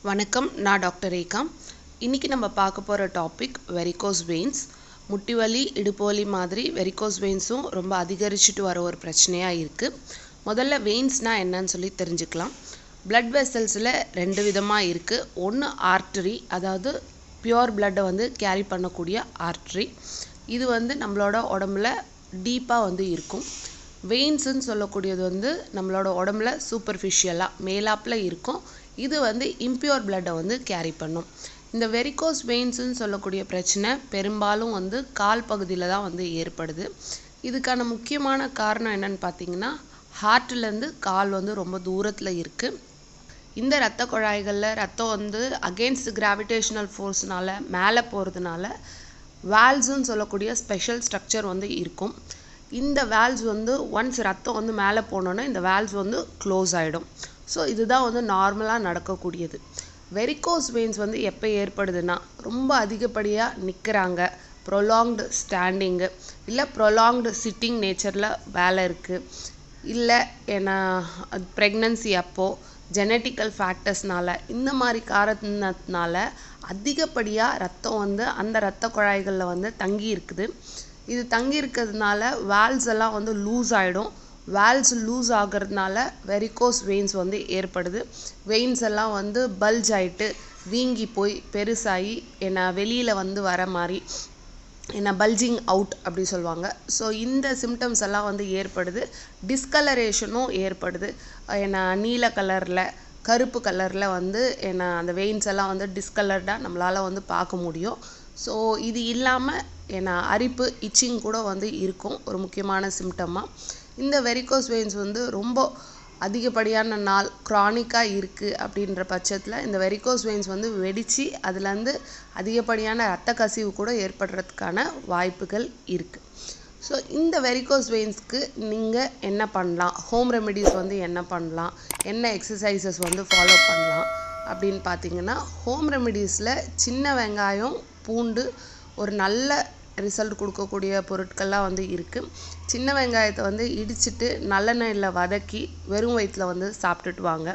வணக்கம் நான் டாக்டர் ரேகா இன்றைக்கி நம்ம பார்க்க போகிற டாபிக் வெரிகோஸ் வெயின்ஸ் முட்டி வலி இடுப்பு வலி மாதிரி வெரிகோஸ் வெயின்ஸும் ரொம்ப அதிகரிச்சுட்டு வர ஒரு பிரச்சனையாக இருக்குது முதல்ல வெயின்ஸ்னால் என்னன்னு சொல்லி தெரிஞ்சுக்கலாம் பிளட் வெசல்ஸில் ரெண்டு விதமாக இருக்குது ஒன்று ஆர்டரி அதாவது பியோர் பிளட்டை வந்து கேரி பண்ணக்கூடிய ஆர்டரி இது வந்து நம்மளோட உடம்புல டீப்பாக வந்து இருக்கும் வெயின்ஸுன்னு சொல்லக்கூடியது வந்து நம்மளோட உடம்புல சூப்பர்ஃபிஷியலாக மேலாப்பில் இருக்கும் இது வந்து இம்பியூர் பிளட்டை வந்து கேரி பண்ணும் இந்த வெரிகோஸ் வெயின்ஸுன்னு சொல்லக்கூடிய பிரச்சனை பெரும்பாலும் வந்து கால் பகுதியில் தான் வந்து ஏற்படுது இதுக்கான முக்கியமான காரணம் என்னன்னு பார்த்தீங்கன்னா ஹார்ட்லேருந்து கால் வந்து ரொம்ப தூரத்தில் இருக்குது இந்த இரத்த குழாய்களில் ரத்தம் வந்து அகெயின்ஸ்ட் கிராவிடேஷனல் ஃபோர்ஸ்னால மேலே போகிறதுனால வால்ஸுன்னு சொல்லக்கூடிய ஸ்பெஷல் ஸ்ட்ரக்சர் வந்து இருக்கும் இந்த வேல்ஸ் வந்து ஒன்ஸ் ரத்தம் வந்து மேலே போனோன்னா இந்த வேல்ஸ் வந்து க்ளோஸ் ஆகிடும் ஸோ இதுதான் வந்து நார்மலாக நடக்கக்கூடியது வெரிகோஸ் வெயின்ஸ் வந்து எப்போ ஏற்படுதுன்னா ரொம்ப அதிகப்படியாக நிற்கிறாங்க ப்ரொலாங்டு ஸ்டாண்டிங்கு இல்லை ப்ரொலாங்டு சிட்டிங் நேச்சரில் வேலை இருக்குது இல்லை ஏன்னா ப்ரெக்னன்சி அப்போது ஜெனட்டிக்கல் ஃபேக்டர்ஸ்னால இந்த மாதிரி காரணத்தினால அதிகப்படியாக ரத்தம் வந்து அந்த இரத்த குழாய்களில் வந்து தங்கி இருக்குது இது தங்கி இருக்கிறதுனால வால்ஸ் எல்லாம் வந்து லூஸ் ஆகிடும் வால்ஸ் லூஸ் ஆகிறதுனால வெரிகோஸ் வெயின்ஸ் வந்து ஏற்படுது வெயின்ஸ் எல்லாம் வந்து பல்ஜ் ஆகிட்டு வீங்கி போய் பெருசாகி என்ன வெளியில் வந்து வர மாதிரி என்ன பல்ஜிங் அவுட் அப்படி சொல்லுவாங்க ஸோ இந்த சிம்டம்ஸ் எல்லாம் வந்து ஏற்படுது டிஸ்கலரேஷனும் ஏற்படுது என்ன நீல கலரில் கருப்பு கலரில் வந்து என்ன அந்த வெயின்ஸ் எல்லாம் வந்து டிஸ்கலர்டாக நம்மளால் வந்து பார்க்க முடியும் ஸோ இது இல்லாமல் என்ன அரிப்பு இச்சிங் கூட வந்து இருக்கும் ஒரு முக்கியமான சிம்டமாக இந்த வெரிகோஸ் வெயின்ஸ் வந்து ரொம்ப அதிகப்படியான நாள் க்ரானிக்காக இருக்குது அப்படின்ற பட்சத்தில் இந்த வெரிகோஸ் வெயின்ஸ் வந்து வெடித்து அதுலேருந்து அதிகப்படியான இரத்த கசிவு கூட ஏற்படுறதுக்கான வாய்ப்புகள் இருக்குது ஸோ இந்த வெரிகோஸ் வெயின்ஸ்க்கு நீங்கள் என்ன பண்ணலாம் ஹோம் ரெமெடிஸ் வந்து என்ன பண்ணலாம் என்ன எக்ஸசைசஸ் வந்து ஃபாலோ பண்ணலாம் அப்படின்னு பார்த்தீங்கன்னா ஹோம் ரெமெடிஸில் சின்ன வெங்காயம் பூண்டு ஒரு நல்ல ரிசல்ட் கொடுக்கக்கூடிய பொருட்கள்லாம் வந்து இருக்குது சின்ன வெங்காயத்தை வந்து இடிச்சிட்டு நல்லெண்ணெயில் வதக்கி வெறும் வயிற்றில் வந்து சாப்பிட்டுட்டு வாங்க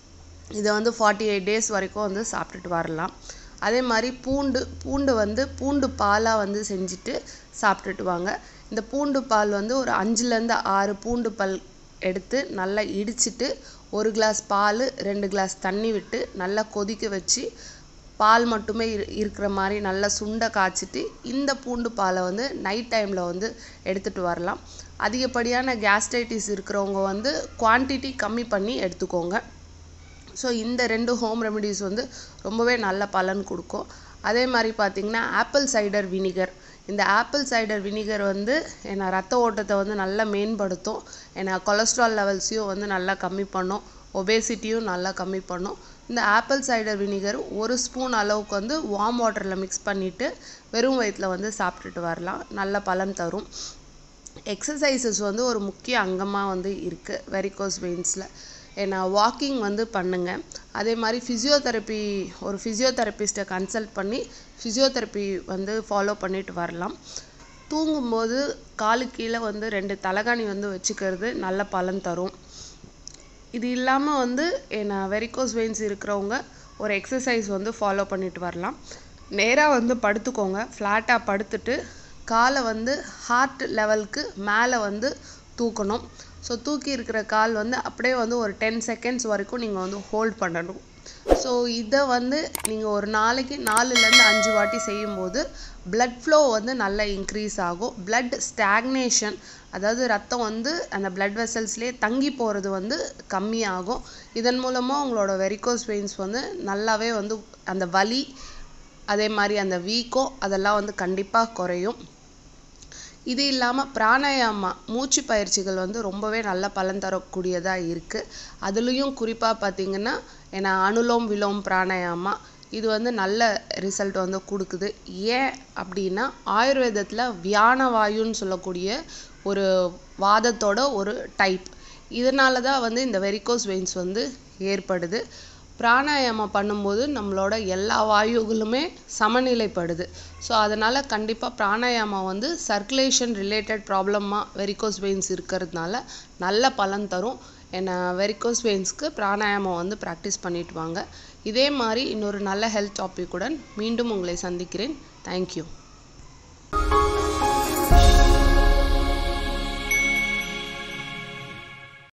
இதை வந்து ஃபார்ட்டி எயிட் டேஸ் வரைக்கும் வந்து சாப்பிட்டுட்டு வரலாம் அதே மாதிரி பூண்டு பூண்டு வந்து பூண்டு பாலாக வந்து செஞ்சுட்டு சாப்பிட்டுட்டு வாங்க இந்த பூண்டு பால் வந்து ஒரு அஞ்சுலேருந்து ஆறு பூண்டு பல் எடுத்து நல்லா இடிச்சிட்டு ஒரு கிளாஸ் பால் ரெண்டு கிளாஸ் தண்ணி விட்டு நல்லா கொதிக்க வச்சு பால் மட்டுமே இரு இருக்கிற மாதிரி நல்லா சுண்டை காய்ச்சிட்டு இந்த பூண்டு பாலை வந்து நைட் டைமில் வந்து எடுத்துகிட்டு வரலாம் அதிகப்படியான கேஸ்ட்ரைட்டிஸ் இருக்கிறவங்க வந்து குவான்டிட்டி கம்மி பண்ணி எடுத்துக்கோங்க ஸோ இந்த ரெண்டு ஹோம் ரெமெடிஸ் வந்து ரொம்பவே நல்ல பலன் கொடுக்கும் அதே மாதிரி பார்த்திங்கன்னா ஆப்பிள் சைடர் வினிகர் இந்த ஆப்பிள் சைடர் வினிகர் வந்து என்ன ரத்த ஓட்டத்தை வந்து நல்லா மேம்படுத்தும் என்ன கொலஸ்ட்ரால் லெவல்ஸையும் வந்து நல்லா கம்மி பண்ணும் ஒபேசிட்டியும் நல்லா கம்மி பண்ணும் இந்த ஆப்பிள் சைடர் வினிகர் ஒரு ஸ்பூன் அளவுக்கு வந்து வார்ம் வாட்டரில் மிக்ஸ் பண்ணிவிட்டு வெறும் வயிற்றில் வந்து சாப்பிட்டுட்டு வரலாம் நல்ல பலன் தரும் எக்ஸசைசஸ் வந்து ஒரு முக்கிய அங்கமாக வந்து இருக்குது வெரிகோஸ் வெயின்ஸில் ஏன்னா வாக்கிங் வந்து பண்ணுங்கள் அதே மாதிரி ஃபிசியோதெரப்பி ஒரு ஃபிசியோதெரபிஸ்ட்டை கன்சல்ட் பண்ணி ஃபிசியோதெரப்பி வந்து ஃபாலோ பண்ணிட்டு வரலாம் தூங்கும்போது காலு கீழே வந்து ரெண்டு தலகாணி வந்து வச்சுக்கிறது நல்ல பலன் தரும் இது இல்லாமல் வந்து என்ன வெரிகோஸ் வெயின்ஸ் இருக்கிறவங்க ஒரு எக்ஸசைஸ் வந்து ஃபாலோ பண்ணிட்டு வரலாம் நேராக வந்து படுத்துக்கோங்க ஃப்ளாட்டாக படுத்துட்டு காலை வந்து ஹார்ட் லெவலுக்கு மேலே வந்து தூக்கணும் ஸோ தூக்கி இருக்கிற கால் வந்து அப்படியே வந்து ஒரு டென் செகண்ட்ஸ் வரைக்கும் நீங்கள் வந்து ஹோல்ட் பண்ணணும் ஸோ இதை வந்து நீங்கள் ஒரு நாளைக்கு நாலுலேருந்து அஞ்சு வாட்டி செய்யும்போது பிளட் ஃப்ளோ வந்து நல்லா இன்க்ரீஸ் ஆகும் பிளட் ஸ்டாக்னேஷன் அதாவது ரத்தம் வந்து அந்த பிளட் வெசல்ஸ்லேயே தங்கி போகிறது வந்து கம்மியாகும் இதன் மூலமாக உங்களோட வெரிகோஸ் வெயின்ஸ் வந்து நல்லாவே வந்து அந்த வலி அதே மாதிரி அந்த வீக்கம் அதெல்லாம் வந்து கண்டிப்பாக குறையும் இது இல்லாமல் பிராணாயாமா மூச்சு பயிற்சிகள் வந்து ரொம்பவே நல்ல பலன் தரக்கூடியதாக இருக்குது அதுலேயும் குறிப்பாக பார்த்தீங்கன்னா ஏன்னா அனுலோம் விலோம் பிராணாயாமா இது வந்து நல்ல ரிசல்ட் வந்து கொடுக்குது ஏன் அப்படின்னா ஆயுர்வேதத்தில் வியான வாயுன்னு சொல்லக்கூடிய ஒரு வாதத்தோட ஒரு டைப் இதனால தான் வந்து இந்த வெரிகோஸ் வெயின்ஸ் வந்து ஏற்படுது பிராணாயாமம் பண்ணும்போது நம்மளோட எல்லா வாயுகளுமே சமநிலைப்படுது ஸோ அதனால் கண்டிப்பாக பிராணாயாமம் வந்து சர்க்குலேஷன் ரிலேட்டட் ப்ராப்ளமாக வெரிகோஸ் வெயின்ஸ் இருக்கிறதுனால நல்ல பலன் தரும் என்ன வெரிகோஸ் வெயின்ஸ்க்கு பிராணாயாமம் வந்து ப்ராக்டிஸ் பண்ணிட்டு வாங்க இதே மாதிரி இன்னொரு நல்ல ஹெல்த் டாப்பிக்குடன் மீண்டும் உங்களை சந்திக்கிறேன் தேங்க்யூ